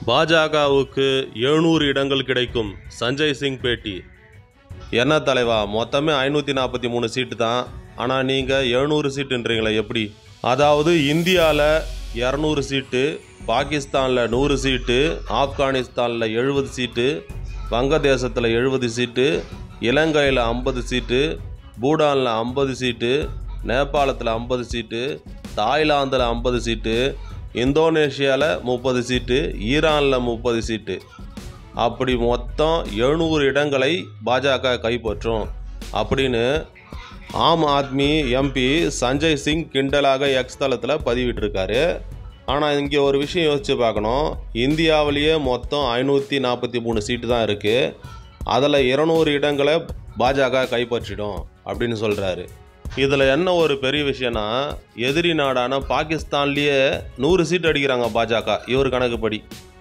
பாஜகவுக்கு எழுநூறு இடங்கள் கிடைக்கும் சஞ்சய் சிங் பேட்டி என்ன தலைவா மொத்தமே ஐநூற்றி நாற்பத்தி மூணு சீட்டு தான் ஆனால் நீங்கள் எழுநூறு சீட்டுன்றீங்களே எப்படி அதாவது இந்தியாவில் இரநூறு சீட்டு பாகிஸ்தானில் நூறு சீட்டு ஆப்கானிஸ்தானில் எழுபது சீட்டு வங்கதேசத்தில் எழுபது சீட்டு இலங்கையில் ஐம்பது சீட்டு பூடானில் ஐம்பது சீட்டு நேபாளத்தில் ஐம்பது சீட்டு தாய்லாந்தில் ஐம்பது சீட்டு இந்தோனேஷியாவில் முப்பது சீட்டு ஈரானில் முப்பது சீட்டு அப்படி மொத்தம் எழுநூறு இடங்களை பாஜக கைப்பற்றும் அப்படின்னு ஆம் ஆத்மி எம்பி சஞ்சய் சிங் கிண்டலாக எக்ஸ் தளத்தில் பதிவிட்டிருக்காரு ஆனால் இங்கே ஒரு விஷயம் யோசித்து பார்க்கணும் இந்தியாவிலேயே மொத்தம் ஐநூற்றி நாற்பத்தி மூணு சீட்டு தான் இருக்குது அதில் இருநூறு இடங்களை பாஜக கைப்பற்றிடும் அப்படின்னு சொல்கிறாரு இதில் என்ன ஒரு பெரிய விஷயம்னா எதிரி நாடான பாகிஸ்தான்லேயே நூறு சீட் அடிக்கிறாங்க பாஜக இவர் கணக்குப்படி